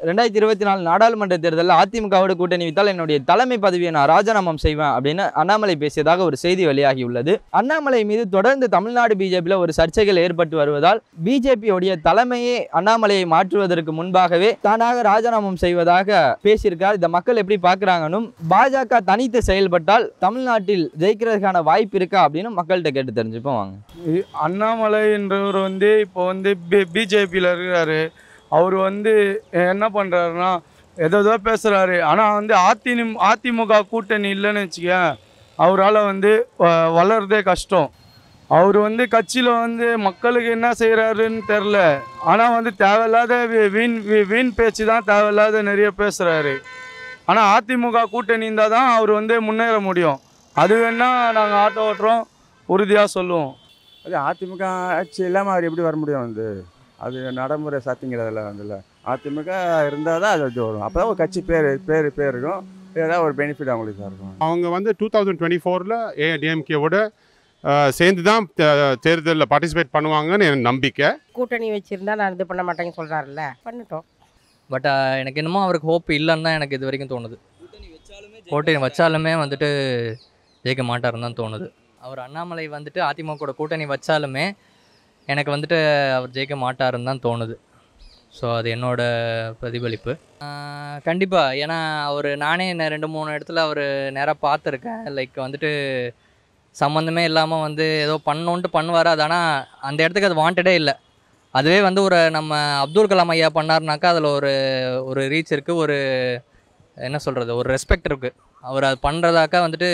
ரெண்டாயிரத்தி இருபத்தி நாலு நாடாளுமன்ற தேர்தலில் அதிமுகவோட கூட்டணி வைத்தால் என்னுடைய தலைமை பதவியை நான் ராஜினாமம் செய்வேன் அப்படின்னு அண்ணாமலை பேசியதாக ஒரு செய்தி வெளியாகியுள்ளது அண்ணாமலை மீது தொடர்ந்து தமிழ்நாடு பிஜேபியில் ஒரு சர்ச்சைகள் ஏற்பட்டு வருவதால் பிஜேபியோடைய தலைமையே அண்ணாமலையை மாற்றுவதற்கு முன்பாகவே தானாக ராஜினாமம் செய்வதாக பேசியிருக்கார் இந்த மக்கள் எப்படி பார்க்குறாங்கன்னு பாஜக தனித்து செயல்பட்டால் தமிழ்நாட்டில் ஜெயிக்கிறதுக்கான வாய்ப்பு இருக்கா அப்படின்னு மக்கள்கிட்ட கேட்டு தெரிஞ்சுப்போம் வாங்க இ- அண்ணாமலைன்றவர் வந்து இப்போ வந்து பி பிஜேபியில் இருக்கிறாரு அவர் வந்து என்ன பண்ணுறாருன்னா ஏதோ ஏதோ பேசுகிறாரு ஆனால் வந்து அதிமுக அதிமுக கூட்டணி இல்லைன்னு வச்சுக்கேன் அவரால் வந்து வ- வளர்றதே கஷ்டம் அவர் வந்து கட்சியில் வந்து மக்களுக்கு என்ன செய்கிறாருன்னு தெரில ஆனால் வந்து தேவையில்லாத வீ- வீண் வீ- வீண் பேச்சு தான் தேவையில்லாத நிறைய பேசுகிறாரு ஆனால் அதிமுக கூட்டணி இருந்தால் தான் அவர் வந்து முன்னேற முடியும் அது வேணால் நாங்கள் ஆட்டோ ஓட்டுறோம் உறுதியாக சொல்லுவோம் அது அதிமுக ஆட்சி இல்லாமல் அவர் எப்படி வர முடியும் வந்து அது நடைமுறை சாத்திங்கிறதுல வந்துல அதிமுக இருந்தால் தான் அது வரும் அப்போ தான் ஒரு கட்சி பேர் பேர் பேர் இருக்கும் ஏதாவது ஒரு பெனிஃபிட் அவங்களுக்கு தான் இருக்கும் அவங்க வந்து டூ தௌசண்ட் டுவெண்ட்டி ஃபோரில் ஏடிஎம்கேவோட சேர்ந்து தான் தேர்தலில் பார்ட்டிசிபேட் பண்ணுவாங்கன்னு எனக்கு நம்பிக்கை கூட்டணி வச்சிருந்தா நான் இது பண்ண மாட்டேன்னு சொல்றாருல்ல பண்ணிட்டோம் பட் எனக்கு என்னமோ அவருக்கு ஹோப் இல்லைன்னு தான் எனக்கு இது வரைக்கும் தோணுது கூட்டணி வச்சாலுமே வந்துட்டு ஜெயிக்க மாட்டாருன்னு தான் தோணுது அவர் அண்ணாமலை வந்துட்டு அதிமுக கூட கூட்டணி வச்சாலுமே எனக்கு வந்துட்டு அவர் ஜெயிக்க மாட்டாருன்னு தான் தோணுது ஸோ அது என்னோட பிரதிபலிப்பு கண்டிப்பாக ஏன்னா அவர் நானே நெ- ரெண்டு மூணு இடத்துல அவர் நேராக பார்த்துருக்கேன் லைக் வந்துட்டு சம்மந்தமே இல்லாமல் வந்து ஏதோ பண்ணோன்ட்டு பண்ணுவார் அது ஆனால் அந்த இடத்துக்கு அது வாண்டடே இல்லை அதுவே வந்து ஒரு நம்ம அப்துல் கலாம் ஐயா பண்ணாருனாக்கா அதில் ஒரு ஒரு ரீச் இருக்குது ஒரு என்ன சொல்கிறது ஒரு ரெஸ்பெக்ட் இருக்குது அவர் அது பண்ணுறதாக்கா வந்துட்டு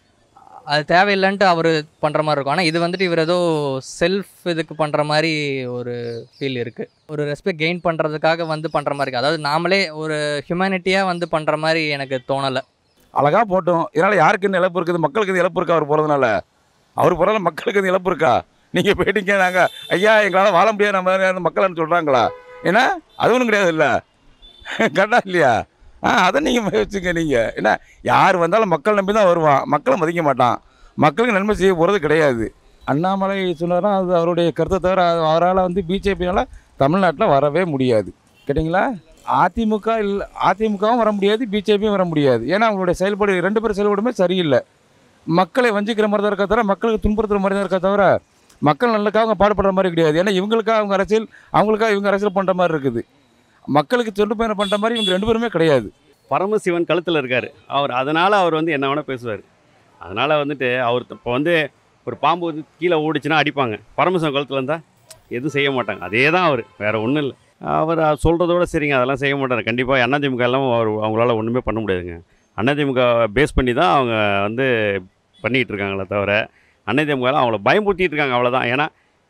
அது தேவையில்லைன்ட்டு அவர் பண்ணுற மாதிரி இருக்கும் ஆனால் இது வந்துட்டு இவர் ஏதோ செல்ஃப் இதுக்கு பண்ணுற மாதிரி ஒரு ஃபீல் இருக்குது ஒரு ரெஸ்பெக்ட் கெயின் பண்ணுறதுக்காக வந்து பண்ணுற மாதிரி இருக்குது அதாவது நாமளே ஒரு ஹியூமனிட்டியாக வந்து பண்ணுற மாதிரி எனக்கு தோணலை அழகா போட்டோம் இதனால் யாருக்கு இந்த இழப்பு இருக்குது மக்களுக்கு இந்த இழப்பு இருக்கா அவர் போகிறதுனால அவர் போகிறதால மக்களுக்கு இந்த இழப்பு இருக்கா நீங்கள் போயிட்டீங்க நாங்கள் ஐயா எங்களால் வாழ முடியாது நம்ம அந்த மக்கள்னு சொல்கிறாங்களா ஏன்னா அது ஒன்றும் கிடையாது இல்லை கரெக்டாக இல்லையா ஆ அதை நீங்கள் வச்சுங்க நீங்கள் என்ன யார் வந்தாலும் மக்கள் நம்பி தான் வருவான் மக்களை மதிக்க மாட்டான் மக்களுக்கு நன்மை செய்ய போகிறது கிடையாது அண்ணாமலை சொன்னார்னா அது அவருடைய கருத்தை தவிர அது அவரால் வந்து பிஜேபினால் தமிழ்நாட்டில் வரவே முடியாது கேட்டிங்களா அதிமுக இல்லை அதிமுகவும் வர முடியாது பிஜேபியும் வர முடியாது ஏன்னா அவங்களுடைய செயல்பாடு ரெண்டு பேரும் செயல்பாடுமே சரியில்லை மக்களை வஞ்சிக்கிற மாதிரி தான் இருக்கா தவிர மக்களுக்கு துன்புறுத்துற மாதிரி தான் இருக்கா தவிர மக்கள் நல்லக்காக அவங்க பாடுபடுற மாதிரி கிடையாது ஏன்னா இவங்களுக்காக அவங்க அரசியல் அவங்களுக்காக இவங்க அரசியல் பண்ணுற மாதிரி இருக்குது மக்களுக்கு தொண்டு பயணம் பண்ணுற மாதிரி இவங்க ரெண்டு பேருமே கிடையாது பரமசிவன் கழுத்தில் இருக்கார் அவர் அதனால் அவர் வந்து என்ன வேணால் பேசுவார் அதனால் வந்துட்டு அவர் இப்போ வந்து ஒரு பாம்பு வந்து கீழே ஓடிச்சுன்னா அடிப்பாங்க பரமசிவன் கழுத்தில் இருந்தால் எதுவும் செய்ய மாட்டாங்க அதே தான் அவர் வேறு ஒன்றும் இல்லை அவர் சொல்கிறதோட சரிங்க அதெல்லாம் செய்ய மாட்டார் கண்டிப்பாக அதிமுக எல்லாம் அவர் அவங்களால ஒன்றுமே பண்ண முடியாதுங்க அதிமுக பேஸ் பண்ணி தான் அவங்க வந்து பண்ணிகிட்டு இருக்காங்களே தவிர அதிமுக அவங்கள பயமுறுத்திட்டு இருக்காங்க அவ்வளோதான் ஏன்னா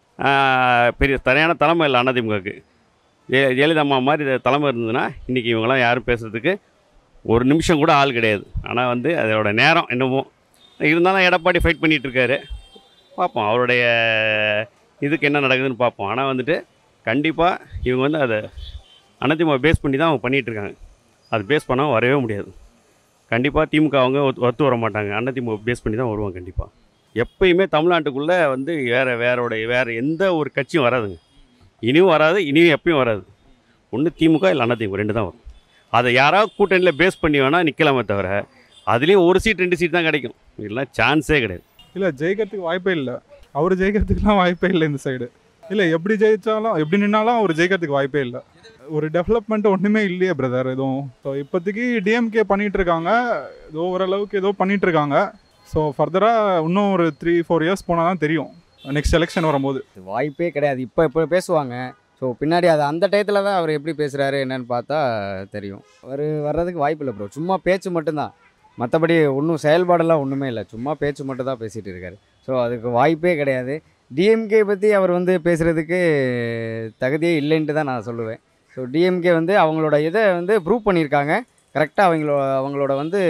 ஆஹ், பெரிய சரியான தலைமை இல்லை அதிமுகவுக்கு ஜெய ஜெயலலிதா அம்மா மாதிரி தலைமை இருந்ததுன்னா இன்றைக்கி இவங்கெல்லாம் யாரும் பேசுகிறதுக்கு ஒரு நிமிஷம் கூட ஆள் கிடையாது ஆனால் வந்து அதோட நேரம் என்னமோ இருந்தாலும் எடப்பாடி ஃபைட் பண்ணிகிட்டு இருக்காரு பார்ப்போம் அவருடைய இதுக்கு என்ன நடக்குதுன்னு பார்ப்போம் ஆனால் வந்துட்டு கண்டிப்பாக இவங்க வந்து அதை அதிமுக பேஸ் பண்ணி தான் அவங்க பண்ணிகிட்டு இருக்காங்க அது பேஸ் பண்ணால் வரவே முடியாது கண்டிப்பாக திமுக அவங்க ஒத்து ஒத்து வர மாட்டாங்க அதிமுக பேஸ் பண்ணி தான் வருவாங்க கண்டிப்பாக எப்பயுமே தமிழ்நாட்டுக்குள்ளே வந்து வேறு வேறோடைய வேறு எந்த ஒரு கட்சியும் வராதுங்க இனியும் வராது இனியும் எப்பயும் வராது ஒன்று திமுக இல்லை அதிமுக ரெண்டு தான் வரும் அதை யாராவது கூட்டணியில் பேஸ் பண்ணி வேணால் நிற்கலாமே தவிர அதுலேயும் ஒரு சீட் ரெண்டு சீட் தான் கிடைக்கும் இல்லைன்னா சான்ஸே கிடையாது இல்லை ஜெயிக்கிறதுக்கு வாய்ப்பே இல்லை அவர் ஜெயிக்கிறதுக்குலாம் வாய்ப்பே இல்லை இந்த சைடு இல்லை எப்படி ஜெயிச்சாலும் எப்படி நின்னாலும் அவர் ஜெயிக்கிறதுக்கு வாய்ப்பே இல்லை ஒரு டெவலப்மெண்ட் ஒன்றுமே இல்லையே பிரதர் எதுவும் ஸோ இப்போதைக்கு டிஎம்கே பண்ணிட்டு இருக்காங்க ஏதோ ஓரளவுக்கு ஏதோ பண்ணிட்டு இருக்காங்க ஸோ ஃபர்தராக இன்னும் ஒரு த்ரீ ஃபோர் இயர்ஸ் போனால் தான் தெரியும் நெக்ஸ்ட் எலெக்ஷன் வரும்போது வாய்ப்பே கிடையாது இப்போ இப்போ பேசுவாங்க ஸோ பின்னாடி அது அந்த டயத்தில் தான் அவர் எப்படி பேசுகிறாரு என்னன்னு பார்த்தா தெரியும் அவர் வர்றதுக்கு வாய்ப்பு இல்லை ப்ரோ சும்மா பேச்சு மட்டும்தான் மற்றபடி ஒன்றும் செயல்பாடெல்லாம் ஒன்றுமே இல்லை சும்மா பேச்சு மட்டும் தான் பேசிகிட்டு இருக்காரு ஸோ அதுக்கு வாய்ப்பே கிடையாது டிஎம்கே பற்றி அவர் வந்து பேசுகிறதுக்கு தகுதியே இல்லைன்ட்டு தான் நான் சொல்லுவேன் ஸோ டிஎம்கே வந்து அவங்களோட இதை வந்து ப்ரூவ் பண்ணியிருக்காங்க கரெக்டாக அவங்களோட அவங்களோட வந்து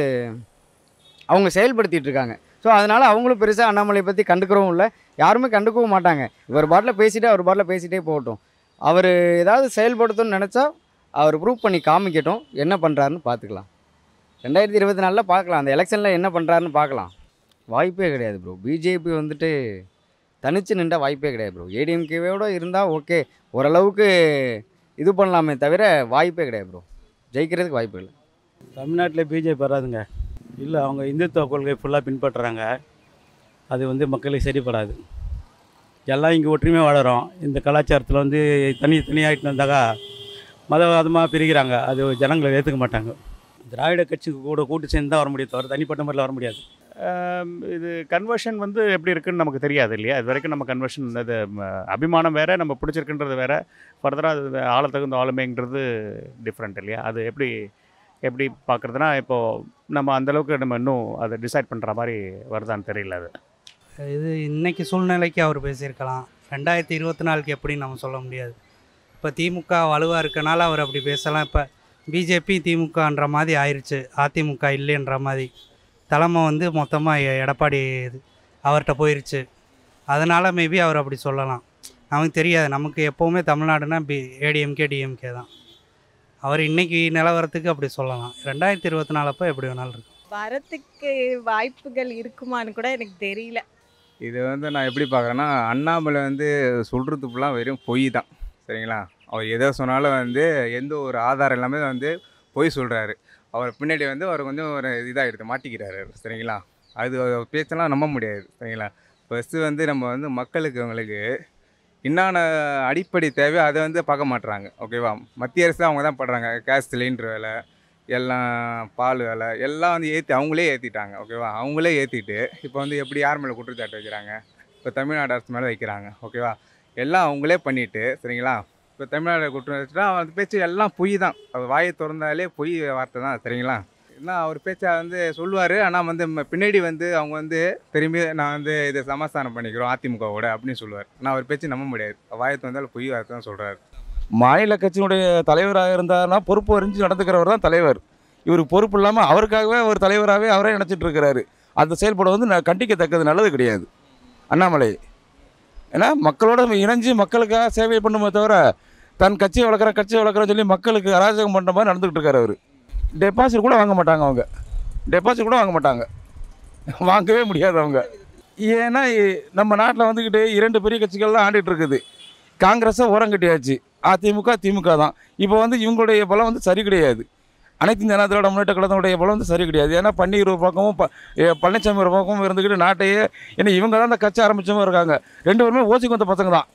அவங்க செயல்படுத்திட்டு இருக்காங்க ஸோ அதனால் அவங்களும் பெருசாக அண்ணாமலை பற்றி கண்டுக்கிறவும் இல்லை யாருமே கண்டுக்கவும் மாட்டாங்க இவர் பாட்டில் பேசிட்டு அவர் பாட்டில் பேசிட்டே போகட்டும் அவர் ஏதாவது செயல்படுத்தணும்னு நினச்சா அவர் ப்ரூவ் பண்ணி காமிக்கட்டும் என்ன பண்ணுறாருன்னு பார்த்துக்கலாம் ரெண்டாயிரத்தி இருபத்தி நாலில் பார்க்கலாம் அந்த எலெக்ஷனில் என்ன பண்ணுறாருன்னு பார்க்கலாம் வாய்ப்பே கிடையாது ப்ரோ பிஜேபி வந்துட்டு தனிச்சு நின்றா வாய்ப்பே கிடையாது ப்ரோ ஏடிஎம்கேவோட இருந்தால் ஓகே ஓரளவுக்கு இது பண்ணலாமே தவிர வாய்ப்பே கிடையாது ப்ரோ ஜெயிக்கிறதுக்கு வாய்ப்பு இல்லை தமிழ்நாட்டில் பிஜேபி வராதுங்க இல்லை அவங்க இந்துத்துவ கொள்கை ஃபுல்லாக பின்பற்றுறாங்க அது வந்து மக்களுக்கு சரிப்படாது எல்லாம் இங்கே ஒற்றுமையாக வாழறோம் இந்த கலாச்சாரத்தில் வந்து தனி தனியாகிட்டு வந்தாக்கா மதவாதமாக பிரிக்கிறாங்க அது ஜனங்களை ஏற்றுக்க மாட்டாங்க திராவிட கட்சி கூட கூட்டு சேர்ந்து தான் வர முடியும் தவிர தனிப்பட்ட முறையில் வர முடியாது ஆம், இது கன்வர்ஷன் வந்து எப்படி இருக்குன்னு நமக்கு தெரியாது இல்லையா இது வரைக்கும் நம்ம கன்வர்ஷன் அது ம, அபிமானம் வேற நம்ம பிடிச்சிருக்குன்றது வேற ஃபர்தராக அது ஆள தகுந்த ஆளுமைங்கிறது டிஃப்ரெண்ட் இல்லையா அது எப்படி எப்படி பார்க்குறதுனா இப்போது நம்ம அந்தளவுக்கு நம்ம இன்னும் அதை டிசைட் பண்ணுற மாதிரி வருதான்னு தெரியல அது இது இன்னைக்கு சூழ்நிலைக்கு அவர் பேசியிருக்கலாம் ரெண்டாயிரத்தி இருபத்தி நாலுக்கு எப்படின்னு நம்ம சொல்ல முடியாது இப்போ திமுக வலுவாக இருக்கனால அவர் அப்படி பேசலாம் இப்போ பிஜேபி திமுகன்ற மாதிரி ஆயிடுச்சு அதிமுக இல்லைன்ற மாதிரி தலைமை வந்து மொத்தமாக எடப்பாடி இது அவர்கிட்ட போயிருச்சு அதனால் மேபி அவர் அப்படி சொல்லலாம் நமக்கு தெரியாது நமக்கு எப்போவுமே தமிழ்நாடுனா பி ஏடிஎம்கே டிஎம்கே தான் அவர் இன்னைக்கு நிலவரத்துக்கு அப்படி சொல்லலாம் ரெண்டாயிரத்தி இருபத்தி நாலப்போ எப்படி வேணாலும் இருக்கும் வரத்துக்கு வாய்ப்புகள் இருக்குமான்னு கூட எனக்கு தெரியல இது வந்து நான் எப்படி பார்க்குறேன்னா அண்ணாமலை வந்து சொல்கிறது ஃபுல்லாக வெறும் பொய் தான் சரிங்களா அவர் எதை சொன்னாலும் வந்து எந்த ஒரு ஆதாரம் எல்லாமே வந்து பொய் சொல்கிறாரு அவர் பின்னாடி வந்து அவர் கொஞ்சம் ஒரு இதாகிடுது மாட்டிக்கிறாரு சரிங்களா அது அவர் பேச்செல்லாம் நம்ப முடியாது சரிங்களா ஃபஸ்ட்டு வந்து நம்ம வந்து மக்களுக்கு அவங்களுக்கு என்னான அடிப்படை தேவையோ அதை வந்து பார்க்க மாட்றாங்க ஓகேவா மத்திய அரசு அவங்க தான் படுறாங்க கேஸ் சிலிண்டர் விலை எல்லாம் பால் விலை எல்லாம் வந்து ஏற்றி அவங்களே ஏற்றிட்டாங்க ஓகேவா அவங்களே ஏற்றிட்டு இப்போ வந்து எப்படி யார் மேலே குற்றச்சாட்டு வைக்கிறாங்க இப்போ தமிழ்நாடு அரசு மேலே வைக்கிறாங்க ஓகேவா எல்லாம் அவங்களே பண்ணிட்டு சரிங்களா இப்போ தமிழ்நாடு குற்றம் வச்சுட்டா அந்த பேச்சு எல்லாம் பொய் தான் அவர் வாயை திறந்தாலே பொய் வார்த்தை தான் சரிங்களா என்ன அவர் பேச்சை வந்து சொல்லுவார் ஆனால் வந்து ம- பின்னாடி வந்து அவங்க வந்து திரும்பி நான் வந்து இதை சமாதானம் பண்ணிக்கிறோம் அதிமுகவோட அப்படின்னு சொல்லுவார் ஆனால் அவர் பேச்சு நம்ப முடியாது வாயை திறந்தாலும் பொய் வார்த்தை தான் சொல்கிறாரு மாநில கட்சியினுடைய தலைவராக இருந்தாருன்னா பொறுப்பு அறிஞ்சு நடந்துக்கிறவர் தான் தலைவர் இவர் பொறுப்பு இல்லாமல் அவருக்காகவே ஒரு தலைவராகவே அவரே நினச்சிட்டு இருக்கிறாரு அந்த செயல்பாடு வந்து நான் கண்டிக்கத்தக்கது நல்லது கிடையாது அண்ணாமலை ஏன்னா மக்களோட இணைஞ்சு மக்களுக்காக சேவை பண்ணுமே தவிர தன் கட்சியை வளர்க்குறேன் கட்சியை வளர்க்குறேன்னு சொல்லி மக்களுக்கு அராஜகம் பண்ணுற மாதிரி நடந்துக்கிட்டு இருக்காரு அவர் டெபாசிட் கூட வாங்க மாட்டாங்க அவங்க டெபாசிட் கூட வாங்க மாட்டாங்க வாங்கவே முடியாது அவங்க ஏன்னா இ- நம்ம நாட்டில் வந்துக்கிட்டு இரண்டு பெரிய கட்சிகள்லாம் ஆண்டுகிட்டு இருக்குது காங்கிரஸை ஓரம் கட்டியாச்சு அதிமுக திமுக தான் இப்போ வந்து இவங்களுடைய பலம் வந்து சரி கிடையாது அனைத்து இந்திய அண்ணா திராவிட முன்னேற்ற கழகத்தினுடைய பலம் வந்து சரி கிடையாது ஏன்னா பன்னீர் ஒரு பக்கமும் ப ஏ, பழனிசாமி ஒரு பக்கமும் இருந்துக்கிட்டு நாட்டையே ஏன்னா இவங்க தான் அந்த கட்சி ஆரம்பிச்சவங்க இருக்காங்க ரெண்டு பேருமே ஓசிக்கு வந்த பசங்க தான்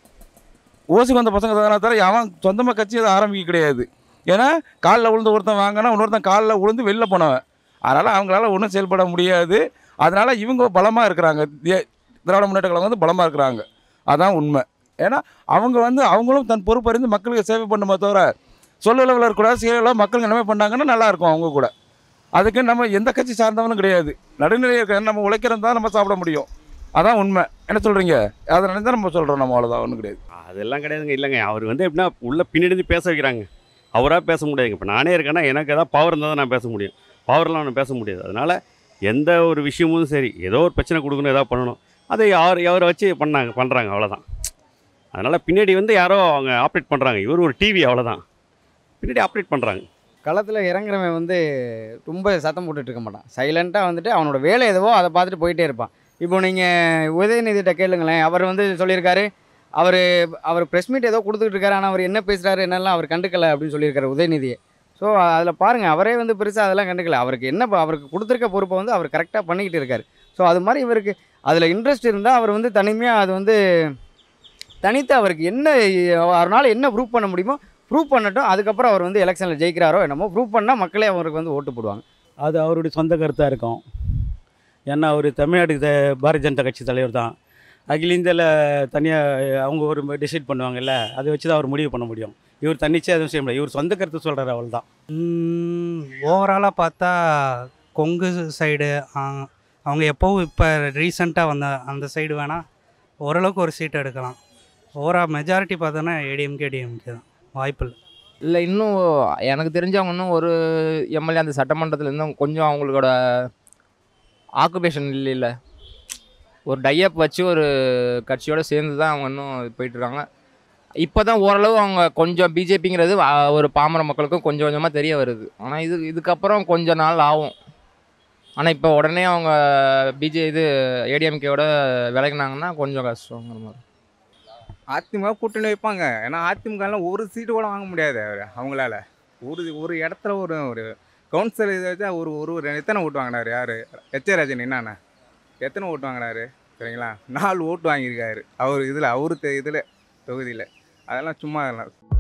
ஓசிக்கு வந்த பசங்க தானே தவிர அவன் சொந்தமாக கட்சி அதை ஆரம்பிக்க கிடையாது ஏன்னா காலில் விழுந்து ஒருத்தன் வாங்கினா இன்னொருத்தன் காலில் விழுந்து வெளில போனவன் அதனால் அவங்களால ஒன்றும் செயல்பட முடியாது அதனால் இவங்க பலமாக இருக்கிறாங்க தே- திராவிட முன்னேற்ற கழகம் வந்து பலமாக இருக்கிறாங்க அதான் உண்மை ஏன்னா அவங்க வந்து அவங்களும் தன் பொறுப்பறிந்து மக்களுக்கு சேவை பண்ணுமே தவிர சொல்லளவில் இருக்கக்கூடாது செயலில் மக்களுக்கு என்னமே பண்ணாங்கன்னா நல்லாயிருக்கும் அவங்க கூட அதுக்கு நம்ம எந்த கட்சி சார்ந்தவனும் கிடையாது நடுநிலையில் இருக்க நம்ம உழைக்கிறது தான் நம்ம சாப்பிட முடியும் அதான் உண்மை என்ன சொல்கிறீங்க அதை நினைச்சா நம்ம சொல்கிறோம் நம்ம அவ்வளோதான் ஒன்றும் கிடையாது அதெல்லாம் கிடையாதுங்க இல்லைங்க அவர் வந்து எப்படின்னா உள்ள பின்னாடி இருந்து பேச வைக்கிறாங்க அவராக பேச முடியாதுங்க இப்போ நானே இருக்கேன்னா எனக்கு ஏதாவது பவர் இருந்தால் தான் நான் பேச முடியும் பவர்லாம் நான் பேச முடியாது அதனால் எந்த ஒரு விஷயமும் சரி ஏதோ ஒரு பிரச்சனை கொடுக்கணும் ஏதாவது பண்ணணும் அதை யார் அவரை வச்சு பண்ணாங்க பண்ணுறாங்க அவ்வளோதான் அதனால் பின்னாடி வந்து யாரோ அவங்க ஆப்ரேட் பண்ணுறாங்க இவர் ஒரு டிவி அவ்வளோதான் பின்னாடி ஆப்ரேட் பண்ணுறாங்க களத்தில் இறங்குறவன் வந்து ரொம்ப சத்தம் போட்டுட்டு இருக்க மாட்டான் சைலண்ட்டாக வந்துட்டு அவனோட வேலை எதுவோ அதை பார்த்துட்டு போயிட்டே இருப்பான் இப்போ நீங்கள் உதயநிதிட்ட கேளுங்களேன் அவர் வந்து சொல்லியிருக்காரு அவர் அவர் ப்ரெஸ் மீட் ஏதோ கொடுத்துட்டு இருக்காரு ஆனால் அவர் என்ன பேசுகிறாரு என்னெல்லாம் அவர் கண்டுக்கல அப்படின்னு சொல்லியிருக்காரு உதயநிதியை ஸோ அதில் பாருங்கள் அவரே வந்து பெருசாக அதெல்லாம் கண்டுக்கல அவருக்கு என்ன ப- அவருக்கு கொடுத்துருக்க பொறுப்பை வந்து அவர் கரெக்டாக பண்ணிக்கிட்டு இருக்காரு ஸோ அது மாதிரி இவருக்கு அதில் இன்ட்ரெஸ்ட் இருந்தால் அவர் வந்து தனிமையாக அது வந்து தனித்து அவருக்கு என்ன அவரால் என்ன ப்ரூவ் பண்ண முடியுமோ ப்ரூவ் பண்ணட்டும் அதுக்கப்புறம் அவர் வந்து எலெக்ஷனில் ஜெயிக்கிறாரோ என்னமோ ப்ரூவ் பண்ணால் மக்களே அவருக்கு வந்து ஓட்டு போடுவாங்க அது அவருடைய சொந்த கருத்தாக இருக்கும் ஏன்னா அவர் தமிழ்நாடு த- பாரதிய ஜனதா கட்சி தலைவர் தான் அகில இந்தியாவில் தனியாக அவங்க ஒரு டிசைட் பண்ணுவாங்கல்ல அதை வச்சு தான் அவர் முடிவு பண்ண முடியும் இவர் தன்னிச்சையாக எதுவும் செய்ய முடியாது இவர் சொந்த கருத்து சொல்கிறார் அவள் தான் ஓவராலாக பார்த்தா கொங்கு சைடு அவங்க எப்போவும் இப்போ ரீசண்டாக வந்த அந்த சைடு வேணால் ஓரளவுக்கு ஒரு சீட் எடுக்கலாம் ஓவரா மெஜாரிட்டி பார்த்தோன்னா ஏடிஎம்கே டிஎம்கே தான் வாய்ப்பு இல்லை இல்லை இன்னும் எனக்கு தெரிஞ்சவங்க இன்னும் ஒரு எம்எல்ஏ அந்த சட்டமன்றத்தில் இன்னும் கொஞ்சம் அவங்களோட ஆக்குபேஷன் இல்லை இல்லை ஒரு டையப் வச்சு ஒரு கட்சியோட சேர்ந்து தான் அவங்க இன்னும் போயிட்டுருக்காங்க இப்போ தான் ஓரளவு அவங்க கொஞ்சம் பிஜேபிங்கிறது ஒரு பாமர மக்களுக்கும் கொஞ்சம் கொஞ்சமாக தெரிய வருது ஆனால் இது இதுக்கப்புறம் கொஞ்ச நாள் ஆகும் ஆனால் இப்போ உடனே அவங்க பிஜே இது ஏடிஎம்கேவோட விலகினாங்கன்னா கொஞ்சம் கஷ்டங்கிற மாதிரி அதிமுக கூட்டணி வைப்பாங்க ஏன்னா அதிமுகலாம் ஒரு சீட்டு கூட வாங்க முடியாது அவர் அவங்களால ஒரு ஒரு இடத்துல ஒரு ஒரு கவுன்சிலர் இதை வச்சா ஒரு ஒரு ஒரு எத்தனை ஓட்டு வாங்கினாரு யார் எச் ராஜன் என்னண்ணா எத்தனை ஓட்டு வாங்கினாரு சரிங்களா நாலு ஓட்டு வாங்கியிருக்காரு அவர் இதில் அவரு இதில் தொகுதியில் அதெல்லாம் சும்மா அதெல்லாம்